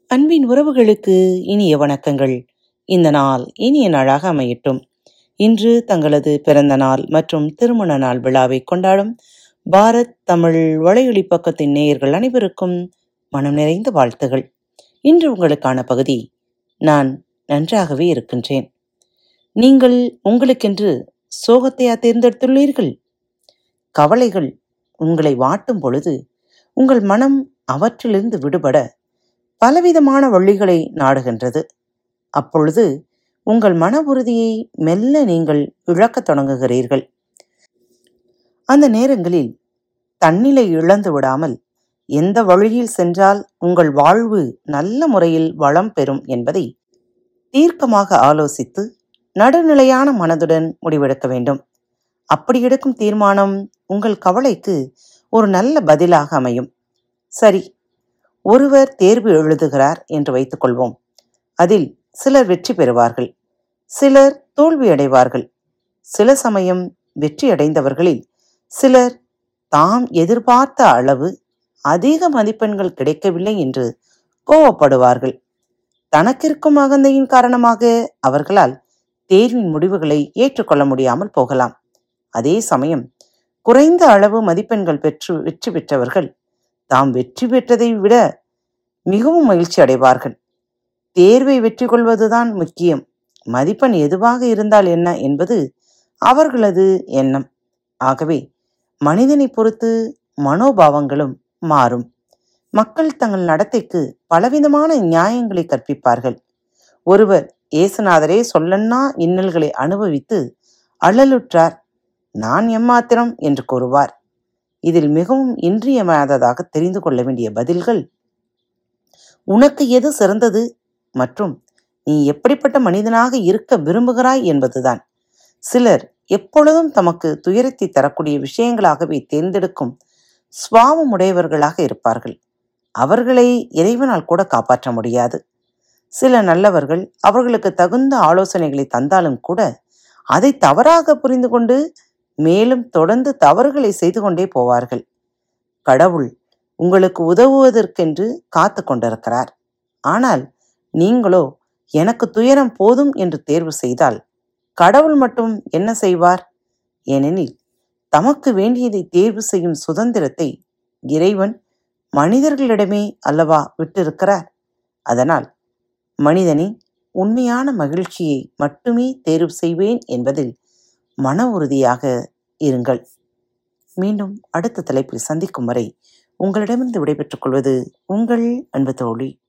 அன்பின் உறவுகளுக்கு இனிய வணக்கங்கள் இந்த நாள் இனிய நாளாக அமையட்டும் இன்று தங்களது பிறந்த நாள் மற்றும் திருமண நாள் விழாவை கொண்டாடும் பாரத் தமிழ் வலையொலி பக்கத்தின் நேயர்கள் அனைவருக்கும் மனம் நிறைந்த வாழ்த்துகள் இன்று உங்களுக்கான பகுதி நான் நன்றாகவே இருக்கின்றேன் நீங்கள் உங்களுக்கென்று சோகத்தையா தேர்ந்தெடுத்துள்ளீர்கள் கவலைகள் உங்களை வாட்டும் பொழுது உங்கள் மனம் அவற்றிலிருந்து விடுபட பலவிதமான வழிகளை நாடுகின்றது அப்பொழுது உங்கள் மன உறுதியை மெல்ல நீங்கள் இழக்கத் தொடங்குகிறீர்கள் அந்த நேரங்களில் தன்னிலை இழந்து விடாமல் எந்த வழியில் சென்றால் உங்கள் வாழ்வு நல்ல முறையில் வளம் பெறும் என்பதை தீர்க்கமாக ஆலோசித்து நடுநிலையான மனதுடன் முடிவெடுக்க வேண்டும் அப்படி எடுக்கும் தீர்மானம் உங்கள் கவலைக்கு ஒரு நல்ல பதிலாக அமையும் சரி ஒருவர் தேர்வு எழுதுகிறார் என்று வைத்துக்கொள்வோம் அதில் சிலர் வெற்றி பெறுவார்கள் சிலர் தோல்வி அடைவார்கள் சில சமயம் வெற்றி அடைந்தவர்களில் சிலர் தாம் எதிர்பார்த்த அளவு அதிக மதிப்பெண்கள் கிடைக்கவில்லை என்று கோவப்படுவார்கள் தனக்கிருக்கும் அகந்தையின் காரணமாக அவர்களால் தேர்வின் முடிவுகளை ஏற்றுக்கொள்ள முடியாமல் போகலாம் அதே சமயம் குறைந்த அளவு மதிப்பெண்கள் பெற்று வெற்றி பெற்றவர்கள் தாம் வெற்றி பெற்றதை விட மிகவும் மகிழ்ச்சி அடைவார்கள் தேர்வை வெற்றி கொள்வதுதான் முக்கியம் மதிப்பெண் எதுவாக இருந்தால் என்ன என்பது அவர்களது எண்ணம் ஆகவே மனிதனை பொறுத்து மனோபாவங்களும் மாறும் மக்கள் தங்கள் நடத்தைக்கு பலவிதமான நியாயங்களை கற்பிப்பார்கள் ஒருவர் ஏசுநாதரே சொல்லன்னா இன்னல்களை அனுபவித்து அழலுற்றார் நான் எம்மாத்திரம் என்று கூறுவார் இதில் மிகவும் இன்றியமையாததாக தெரிந்து கொள்ள வேண்டிய பதில்கள் உனக்கு எது சிறந்தது மற்றும் நீ எப்படிப்பட்ட மனிதனாக இருக்க விரும்புகிறாய் என்பதுதான் சிலர் எப்பொழுதும் தமக்கு துயரத்தை தரக்கூடிய விஷயங்களாகவே தேர்ந்தெடுக்கும் சுவாவம் உடையவர்களாக இருப்பார்கள் அவர்களை இறைவனால் கூட காப்பாற்ற முடியாது சில நல்லவர்கள் அவர்களுக்கு தகுந்த ஆலோசனைகளை தந்தாலும் கூட அதை தவறாக புரிந்து கொண்டு மேலும் தொடர்ந்து தவறுகளை செய்து கொண்டே போவார்கள் கடவுள் உங்களுக்கு உதவுவதற்கென்று காத்து கொண்டிருக்கிறார் ஆனால் நீங்களோ எனக்கு துயரம் போதும் என்று தேர்வு செய்தால் கடவுள் மட்டும் என்ன செய்வார் ஏனெனில் தமக்கு வேண்டியதை தேர்வு செய்யும் சுதந்திரத்தை இறைவன் மனிதர்களிடமே அல்லவா விட்டிருக்கிறார் அதனால் மனிதனே உண்மையான மகிழ்ச்சியை மட்டுமே தேர்வு செய்வேன் என்பதில் மன உறுதியாக இருங்கள் மீண்டும் அடுத்த தலைப்பில் சந்திக்கும் வரை உங்களிடமிருந்து விடைபெற்றுக் கொள்வது உங்கள் அன்பு தோழி